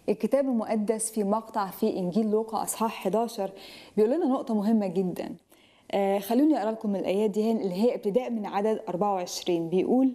الكتاب المقدس في مقطع في انجيل لوقا اصحاح 11 بيقول لنا نقطه مهمه جدا آه خلوني اقرا لكم الايات دي هنا اللي هي ابتداء من عدد 24 بيقول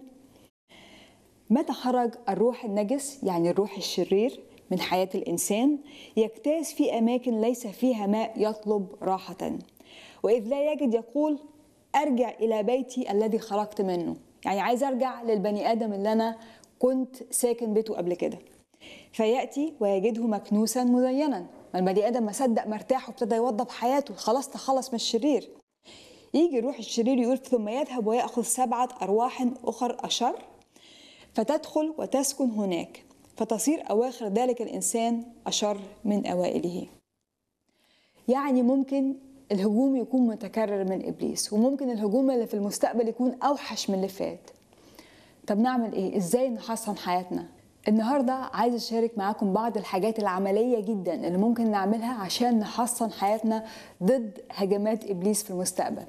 متى خرج الروح النجس يعني الروح الشرير من حياه الانسان يجتاز في اماكن ليس فيها ماء يطلب راحه واذ لا يجد يقول ارجع الى بيتي الذي خرجت منه يعني عايز ارجع للبني ادم اللي انا كنت ساكن بيته قبل كده فياتي ويجده مكنوسا مزينا ما البني ادم ما صدق مرتاح وابتدى يوضب حياته خلاص تخلص من الشرير يجي الروح الشرير يقول ثم يذهب وياخذ سبعه ارواح اخر اشر فتدخل وتسكن هناك فتصير اواخر ذلك الانسان اشر من اوائله يعني ممكن الهجوم يكون متكرر من ابليس وممكن الهجوم اللي في المستقبل يكون اوحش من اللي فات طب نعمل ايه ازاي نحسن حياتنا النهاردة عايز أشارك معاكم بعض الحاجات العملية جدا اللي ممكن نعملها عشان نحصن حياتنا ضد هجمات إبليس في المستقبل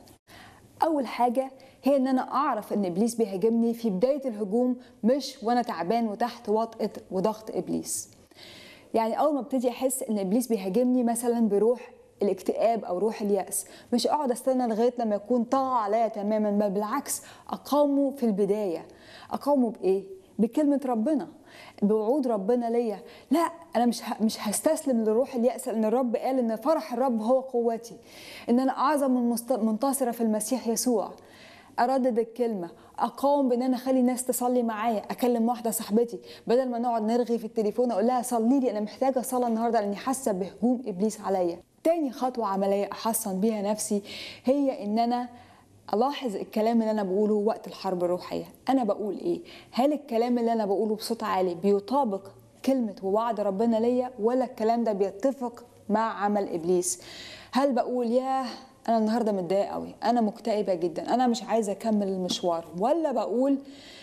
أول حاجة هي إن أنا أعرف إن إبليس بيهاجمني في بداية الهجوم مش وأنا تعبان وتحت وطأة وضغط إبليس يعني أول ما ابتدي أحس إن إبليس بيهاجمني مثلا بروح الاكتئاب او روح الياس مش اقعد استنى لغايه لما يكون طغى عليا تماما بل بالعكس اقاومه في البدايه اقاومه بايه بكلمه ربنا بوعود ربنا ليا لا انا مش مش هستسلم لروح الياس لان الرب قال ان فرح الرب هو قوتي ان انا اعظم من منتصره في المسيح يسوع اردد الكلمه اقاوم بان انا اخلي الناس تصلي معايا اكلم واحده صاحبتي بدل ما نقعد نرغي في التليفون اقول لها صلي لي انا محتاجه صلاه النهارده لاني حاسه بهجوم ابليس عليا تاني خطوه عمليه احصن بيها نفسي هي ان انا الاحظ الكلام اللي انا بقوله وقت الحرب الروحيه انا بقول ايه هل الكلام اللي انا بقوله بصوت عالي بيطابق كلمه ووعد ربنا ليا ولا الكلام ده بيتفق مع عمل ابليس هل بقول ياه انا النهارده متضايقه قوي انا مكتئبه جدا انا مش عايزه اكمل المشوار ولا بقول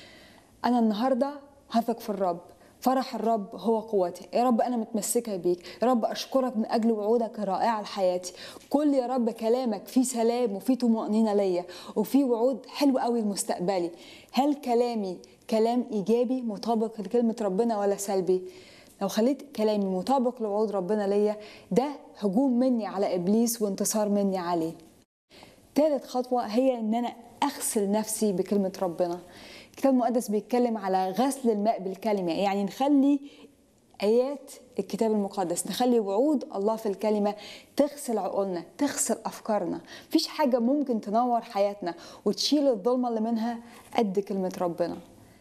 انا النهارده هثق في الرب فرح الرب هو قوتي يا رب انا متمسكه بيك يا رب اشكرك من اجل وعودك الرائعه لحياتي كل يا رب كلامك فيه سلام وفيه طمانينه ليا وفيه وعود حلوه قوي لمستقبلي هل كلامي كلام ايجابي مطابق لكلمه ربنا ولا سلبي لو خليت كلامي مطابق لوعود ربنا ليا ده هجوم مني على ابليس وانتصار مني عليه ثالث خطوه هي ان انا اغسل نفسي بكلمه ربنا الكتاب المقدس بيتكلم على غسل الماء بالكلمة يعني نخلي آيات الكتاب المقدس نخلي وعود الله في الكلمة تغسل عقولنا تغسل أفكارنا مفيش حاجة ممكن تنور حياتنا وتشيل الظلمة اللي منها قد كلمة ربنا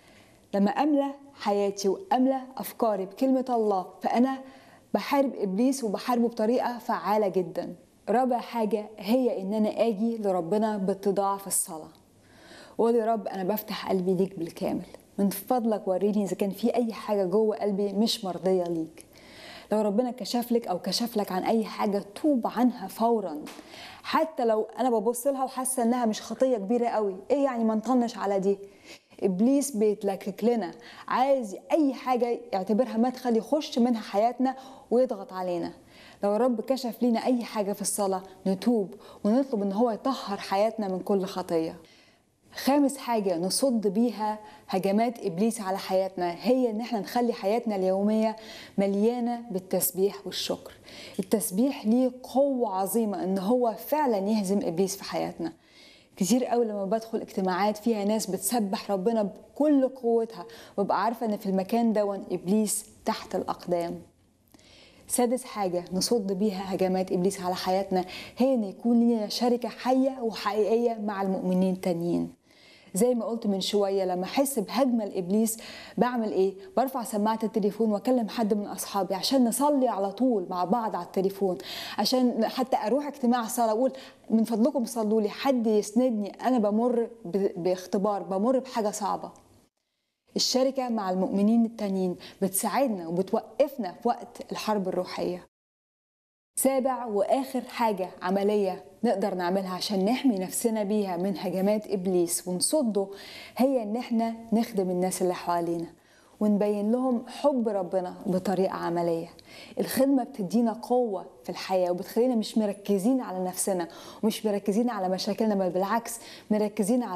لما أملى حياتي وأملى أفكاري بكلمة الله فأنا بحارب إبليس وبحاربه بطريقة فعالة جدا رابع حاجة هي إن أنا آجي لربنا باتضاع في الصلاة وقول يا رب انا بفتح قلبي ليك بالكامل من فضلك وريني اذا كان في اي حاجه جوه قلبي مش مرضيه ليك لو ربنا كشف لك او كشف لك عن اي حاجه توب عنها فورا حتى لو انا ببص لها وحاسه انها مش خطيه كبيره قوي ايه يعني ما نطنش على دي ابليس بيتلكك لنا عايز اي حاجه يعتبرها مدخل يخش منها حياتنا ويضغط علينا لو الرب كشف لنا اي حاجه في الصلاه نتوب ونطلب ان هو يطهر حياتنا من كل خطيه خامس حاجة نصد بيها هجمات إبليس على حياتنا هي إن احنا نخلي حياتنا اليومية مليانة بالتسبيح والشكر التسبيح ليه قوة عظيمة إن هو فعلا يهزم إبليس في حياتنا كتير قوي لما بدخل اجتماعات فيها ناس بتسبح ربنا بكل قوتها وابقى عارفة إن في المكان ده إبليس تحت الأقدام سادس حاجة نصد بيها هجمات إبليس على حياتنا هي إن يكون لنا شركة حية وحقيقية مع المؤمنين التانيين زي ما قلت من شويه لما احس بهجمه لابليس بعمل ايه؟ برفع سماعه التليفون واكلم حد من اصحابي عشان نصلي على طول مع بعض على التليفون عشان حتى اروح اجتماع صلاه اقول من فضلكم صلوا لي حد يسندني انا بمر باختبار بمر بحاجه صعبه. الشركه مع المؤمنين التانيين بتساعدنا وبتوقفنا في وقت الحرب الروحيه. سابع واخر حاجه عمليه نقدر نعملها عشان نحمي نفسنا بيها من هجمات ابليس ونصده هي ان احنا نخدم الناس اللي حوالينا ونبين لهم حب ربنا بطريقه عمليه الخدمه بتدينا قوه في الحياه وبتخلينا مش مركزين على نفسنا ومش مركزين على مشاكلنا بل بالعكس مركزين على